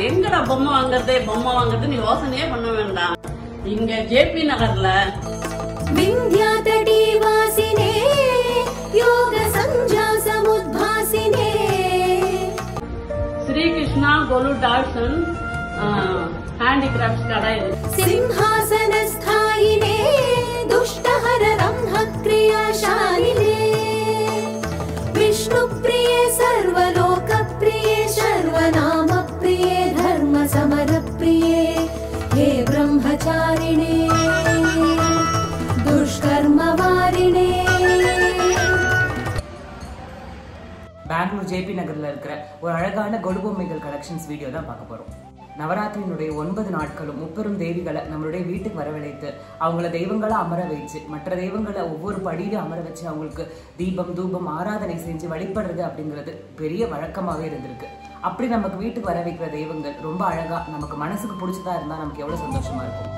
எங்கடா பொம்மை வாங்குறது பொம்மை வாங்குறதுன்னு யோசனையே பண்ண வேண்டாம் இங்க ஜேபி நகர்ல विन्ध्यातटी वासिने योग सञ्जा समुद्भासिने ஸ்ரீகிருஷ்ணா கோலு டால்ஸ் அண்ட் ஹேண்டிகிராஃப்ட்ஸ் கடை இருக்கு सिंहासनस्थायिने दुष्टहर रम्भक्रियाशालिने विष्णुप्रिये सर्वलोकप्रिये सर्वनामप्रिये धर्मसमरप्रिये हे ब्रह्मचारिणे दुष्कर्मवारिणे பெங்களூர் ஜேபி நகர்ல இருக்கிற ஒரு அழகான கொடுபொம்மைகள் கலெக்ஷன்ஸ் வீடியோ தான் பார்க்க போறோம் நவராத்திரியினுடைய ஒன்பது நாட்களும் முப்பெரும் தேவிகளை நம்மளுடைய வீட்டுக்கு வரவழைத்து அவங்கள தெய்வங்களா அமர வச்சு மற்ற தெய்வங்களை ஒவ்வொரு படியிலும் அமர வச்சு அவங்களுக்கு தீபம் தூபம் ஆராதனை செஞ்சு வழிபடுறது அப்படிங்கிறது பெரிய வழக்கமாவே இருந்திருக்கு அப்படி நமக்கு வீட்டுக்கு வர வைக்கிற தெய்வங்கள் ரொம்ப அழகா நமக்கு மனசுக்கு பிடிச்சதா இருந்தா நமக்கு எவ்வளவு சந்தோஷமா இருக்கும்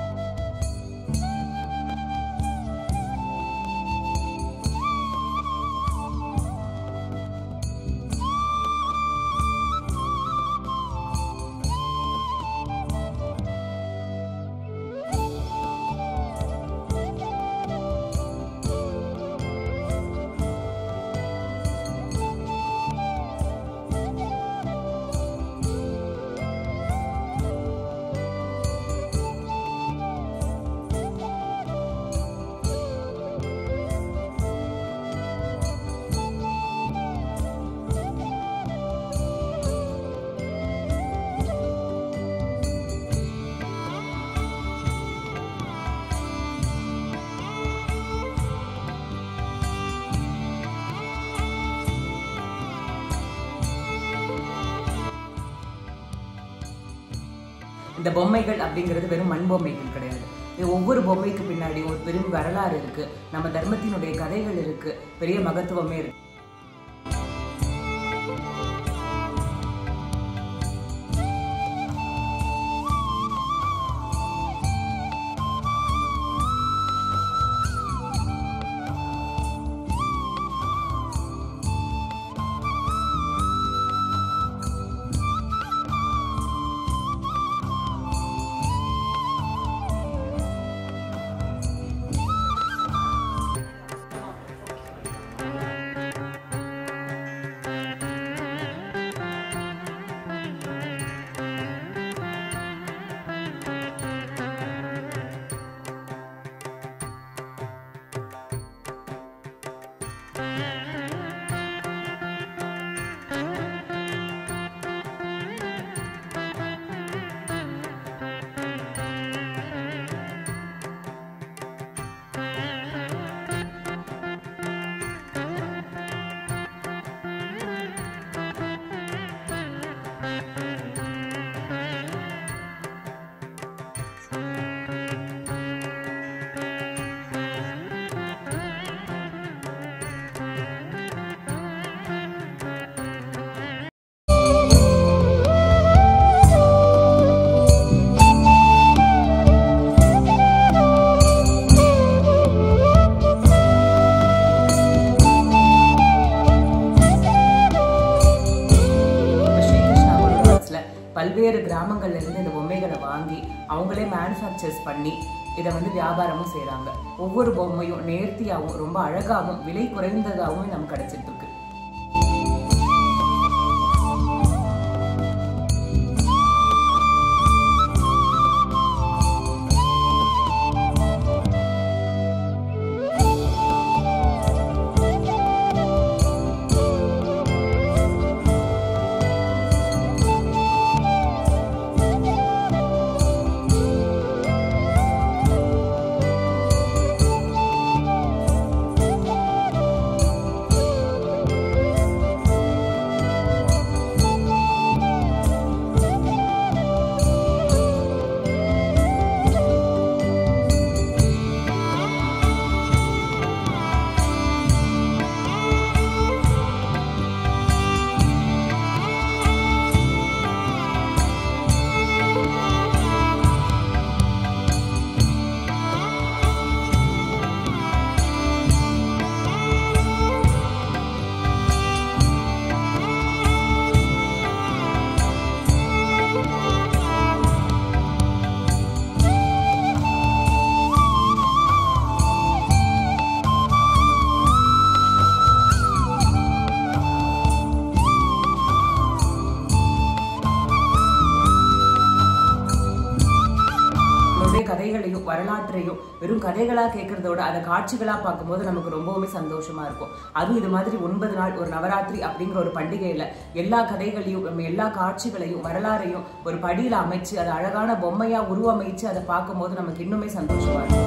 இந்த பொம்மைகள் அப்படிங்கிறது வெறும் மண் பொம்மைகள் கிடையாது இது ஒவ்வொரு பொம்மைக்கு பின்னாடி ஒரு பெரும் வரலாறு இருக்கு நம்ம தர்மத்தினுடைய கதைகள் இருக்கு பெரிய மகத்துவமே இருக்கு இப்ப ஸ்ரீகிருஷ்ணா குருவாஸ்ல பல்வேறு கிராமங்கள்ல இருந்து இந்த பொம்மைகளை வாங்கி அவங்களே மேனுஃபேக்சர்ஸ் பண்ணி இதை வந்து வியாபாரமும் செய்றாங்க ஒவ்வொரு பொம்மையும் நேர்த்தியாகவும் ரொம்ப அழகாகவும் விலை குறைந்ததாகவும் நமக்கு கிடைச்சிட்டு இருக்கு கதைகளையும் வரலாற்றையும் வெறும் கதைகளா கேட்கறதோட அதை காட்சிகளா பார்க்கும்போது நமக்கு ரொம்பவுமே சந்தோஷமா இருக்கும் அதுவும் இது மாதிரி ஒன்பது நாள் ஒரு நவராத்திரி அப்படிங்கிற ஒரு பண்டிகையில எல்லா கதைகளையும் நம்ம எல்லா காட்சிகளையும் வரலாறையும் ஒரு படியில அமைச்சு அதை அழகான பொம்மையா உருவமைச்சு அதை பார்க்கும்போது நமக்கு இன்னுமே சந்தோஷமா இருக்கும்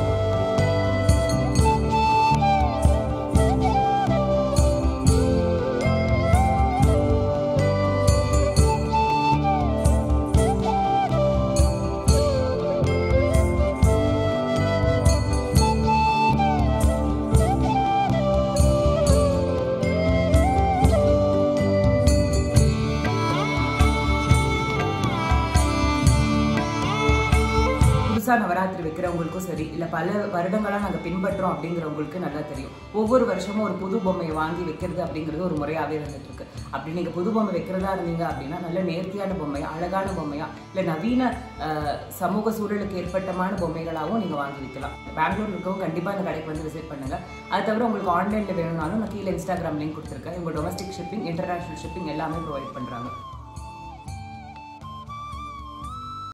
புதுசா நவராத்திரி வைக்கிறவங்களுக்கும் சரி இல்ல பல வருடங்களா நாங்க பின்பற்றோம் அப்படிங்கிறவங்களுக்கு நல்லா தெரியும் ஒவ்வொரு வருஷமும் ஒரு புது பொம்மையை வாங்கி வைக்கிறது அப்படிங்கிறது ஒரு முறையாவே இருந்துட்டு இருக்கு அப்படி நீங்க புது பொம்மை வைக்கிறதா இருந்தீங்க அப்படின்னா நல்ல நேர்த்தியான பொம்மையா அழகான பொம்மையா இல்ல நவீன அஹ், சமூக சூழலுக்கு ஏற்பட்டமான பொம்மைகளாகவும் நீங்க வாங்கி வைக்கலாம் பெங்களூர் இருக்கவும் கண்டிப்பா இந்த கடைக்கு வந்து விசிட் பண்ணுங்க அது தவிர உங்களுக்கு ஆன்லைன்ல வேணும்னாலும் நான் கீழே இன்ஸ்டாகிராம் லிங்க் கொடுத்துருக்கேன் உங்க டொமஸ்டிக் ஷிப்பிங் இன்டர்நேஷனல் ஷிப்பிங் எல்லாமே ப்ரொவைட் பண்றாங்க